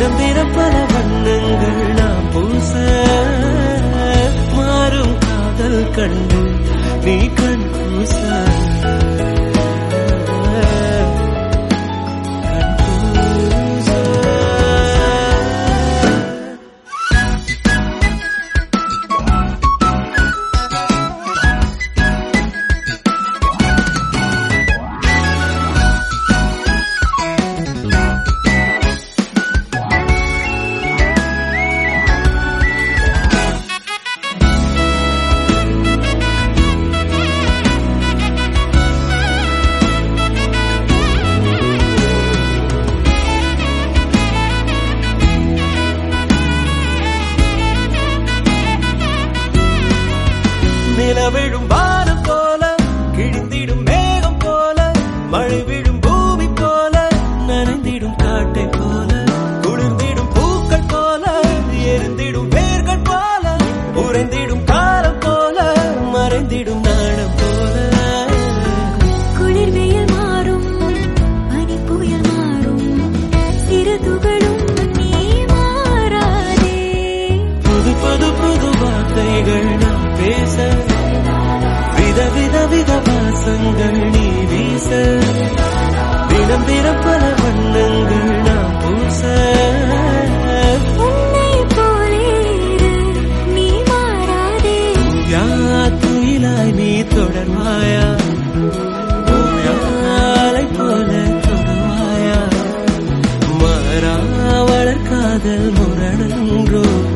தினம் தினம் பல வண்ணங்கள் நாம் பூச மாறும் காதல் கண்டு நீ கண் பூச கண் பூச. நிலவிழும் வானம் போல கிழிந்திடும் மேகம் போல மழை விழும் பூமி போல நனைந்திடும் காட்டை போல குளிர்ந்திடும் பூக்கள் போல எரிந்திடும் வேர்கள் போல உறைந்திடும் காலம் போல மறைந்திடும் நாணம் போல குளிர் வெயில் மாறும் பனி புயல் மாறும் சிறு துகளும் நீ மாறாதே புது புது புது வார்த்தைகள் நாம் பேச வித வித வித வாசங்கள் நீ வீச தினம் தினம் பல வண்ணங்கள் நாம் பூச உன்னை போலே இரு, நீ மாறாதே துயிலாய் நீ தொடர்வாயா ஓயாலை போல தொடுவாயா மாறா வளர்காதல் முரணன்றோ